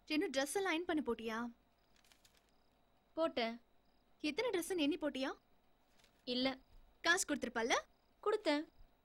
என்ன ட்ரெஸ் எல்லாம் அயன் பண்ண போட்டியா போட்டேன் எத்தனை ட்ரெஸ் எண்ணி போட்டியா இல்ல காசு கொடுத்துருப்பல்ல கொடுத்தேன்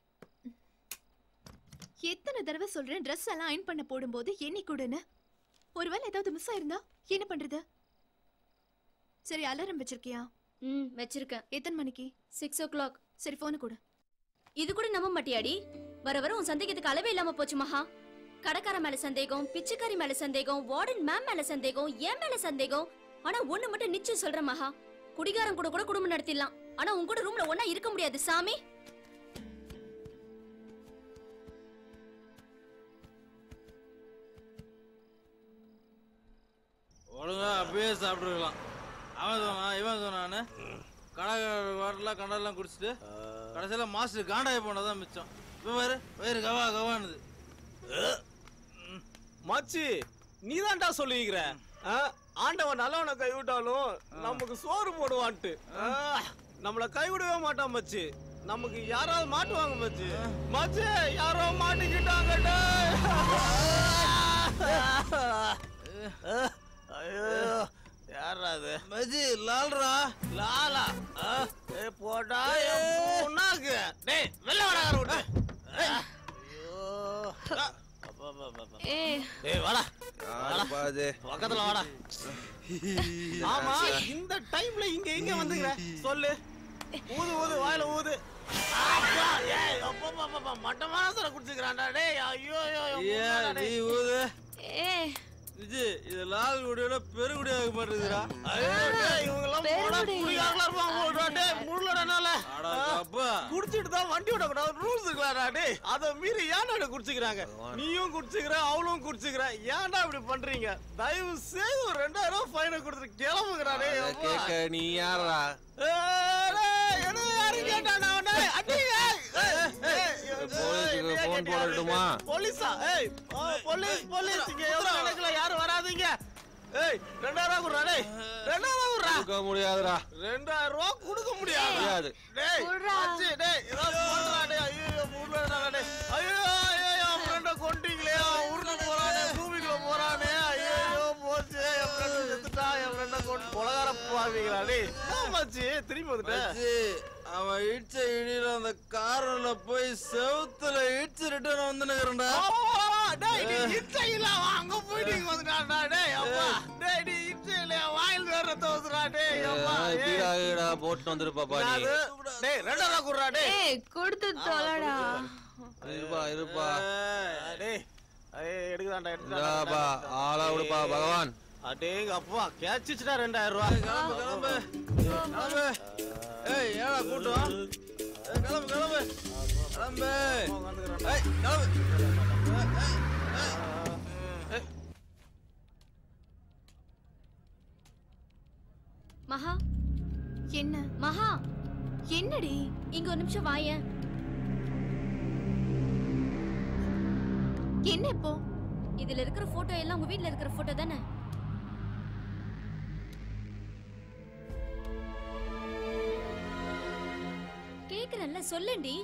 எத்தனை தடவை சொல்றேன் ட்ரெஸ் எல்லாம் அயன் பண்ண போடும்போது எண்ணி கொடுன்னு ஒருவேளை ஏதாவது மிஸ் ஆயிருந்தா என்ன பண்றது சரி அலாரம் வச்சிருக்கியா ம் வச்சிருக்கேன் எத்தனை மணிக்கு சிக்ஸ் ஓ கிளாக் சரி போனை கொடு இது கூட நம்ப மாட்டியாடி வர வர உன் சந்தேகத்துக்கு அளவே இல்லாம போச்சு மகா கடைக்கார மேல சந்தேகம் பிச்சைக்காரி மேல சந்தேகம் வார்டன் மேம் மேல சந்தேகம் என் மேல சந்தேகம் ஆனா ஒண்ணு மட்டும் நிச்சயம் சொல்றேன் மகா குடிகாரன் கூட கூட குடும்பம் நடத்திடலாம் ஆனா உன் கூட ரூம்ல ஒண்ணா இருக்க முடியாது சாமி ஒழுங்கா அப்பயே சாப்பிட்டுருக்கலாம் அவன் சொன்னான் இவன் சொன்னான்னு கடை வாட்டெல்லாம் கண்டெல்லாம் குடிச்சிட்டு கடைசியில் மாஸ்டர் காண்டாய் போனதான் மிச்சம் இப்போ வேறு வயிறு கவா கவானுது மச்சி நீதான்டா சொல்லிக்கிற ஆ? ஆண்டவன் நல்லவனை கைவிட்டாலும் நமக்கு சோறு போடுவான்ட்டு ஆ, நம்மள கைவிடவே மாட்டான் மச்சி நமக்கு யாராவது மாட்டுவாங்க மச்சி மச்சி யாரோ மாட்டிக்கிட்டாங்க ஐயோ யாரா அது மஜி லால்ரா லாலா ஆ, ஏய் போடா உன்னாக்கு டேய் வெள்ள வடகார விட்டு ஐயோ ஆ, அப்பா, அப்பா, அப்பா, அப்பா. ஏ ஏய் வாடா யாருப்பா அது பக்கத்துல வாடா ஆமா இந்த டைம்ல இங்க எங்க வந்துங்கற சொல்லு ஊது ஊது வாயில ஊது அப்பா, ஏய், அப்பா, அப்பா, அப்பா, அப்பா, மட்டமான சர குடிச்சுக்கிறான்டா டேய் ஐயோ ஐயோ ஐயோ, ஏன் மூணாடா, நீ டேய். ஊது ஏ விஜி இது லால் குடியோட பெருகுடி ஆக மாட்டேங்குதுடா ஐயோ, டேய், இவங்கெல்லாம் போடா, குடிகாரங்களா இருப்பாங்க போடுறா, டேய், முடியலடா என்னால. அடா ஆ, அப்பா குடிச்சிட்டு தான் வண்டி விடக்கூடாது ரூல்ஸ் இருக்கலாம்டா டேய் அதை மீறி ஏன்டா குடிச்சுக்கிறாங்க நீயும் குடிச்சுக்கிற அவளும் குடிச்சுக்கிற ஏன்டா இப்படி பண்றீங்க தயவு செய்து ஒரு ரெண்டாயிரம் ரூபாய் ஃபைனை கொடுத்துட்டு கிளம்புங்கடா டேய் அப்பா. கேட்க நீ யாரா ஏய், டேய், என்ன யாரும் கேட்டானா அவனை? அடிங்க. ஏய், ஏய், ஏய், போலீஸுக்கு ஏய், phone கேட்டியா? போடட்டுமா? போலீஸா ஏய் ஆ, போலீஸ் போலீஸ் இங்க எவ்வளவு கணக்குல யாரும் வராதீங்க ஏய் ரெண்டாயிரம் ரூபா குடுறா டேய் ரெண்டாயிரம் ரூபா குடுறா கொடுக்க முடியாதுடா ரெண்டாயிரம் ரூபா கொடுக்க முடியாது முடியாது. டேய் குடுறா. மச்சி, டேய் ஏதாவது போடுறா டேய் ஐயோ முடியலடா டேய் ஐயோ ஐயோ என் ஃப்ரெண்ட கொண்டீங்களே அவன் உருண்டு போறானே பூமிக்குள்ள போறானே ஐயோ போச்சு என் ஃப்ரெண்ட் செத்துட்டா என் ஃப்ரெண்ட கொண்டு கொலகார பாவீங்களா டேய் என்ன மச்சி திரும்பி வந்துட்டேன் மச்சி, அவன் இடிச்ச இடியில அந்த கார்ல போய் செவுத்துல இடிச்சு ரிட்டர்ன் வந்து நிக்கிறேன்டா டேய் நீ இச்சையில அங்க போயிட்டு இங்க வந்துட்டான்டா டேய் அப்பா டேய் நீ இச்சையில வாயில் வேற தோசுறா டேய் அப்பா ஏய். பீடாகடா போட்டு வந்திருப்பாப்பா நீ என்னது? டேய் ரெண்டாயிரம் ரூபா குடுறா டேய் ஏய் கொடுத்து தொலைடா இருப்பா இருப்பா ஆ, டேய் ஏய் எடுக்குதான்டா இந்தாப்பா ஆளா விடுப்பா பகவான் அடேங்க அப்பா கேட்சிச்சுடா ரெண்டாயிரம் ரூபா கிளம்பு கிளம்பு கிளம்பு ஏய் ஏடா கூட்டம் ஏய், கிளம்பு கிளம்பு கிளம்பு ஏய் கிளம்பு ஏய், ஏய், ஏய். மகா என்ன மகா என்னடி இங்க ஒரு நிமிஷம் வாயேன் என்ன இப்போ இதுல இருக்கிற போட்டோ எல்லாம் உங்க வீட்ல இருக்கிற போட்டோ தானே கேக்குறேன்ல சொல்லேன்டி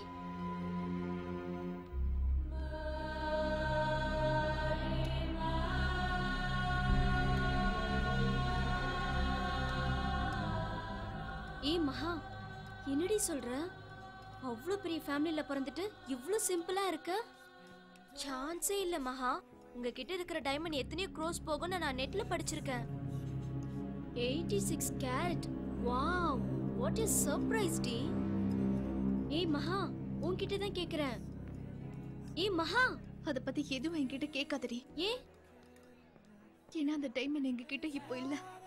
ஏய் மகா என்னடி சொல்ற அவ்வளோ பெரிய ஃபேமிலில பிறந்துட்டு இவ்ளோ சிம்பிளா இருக்க சான்ஸே இல்ல மகா உங்ககிட்ட இருக்கிற டைமண்ட் எத்தனையோ க்ரோஸ் போகும்னு நான் நெட்ல படிச்சிருக்கேன் eighty six carat wow what is surprise டி ஏய் மகா உன்கிட்ட தான் கேக்குறேன் ஏய் மகா அத பத்தி எதுவும் என்கிட்ட கேட்காதடி ஏன் ஏன்னா அந்த டைம் எங்க கிட்ட இப்போ இல்ல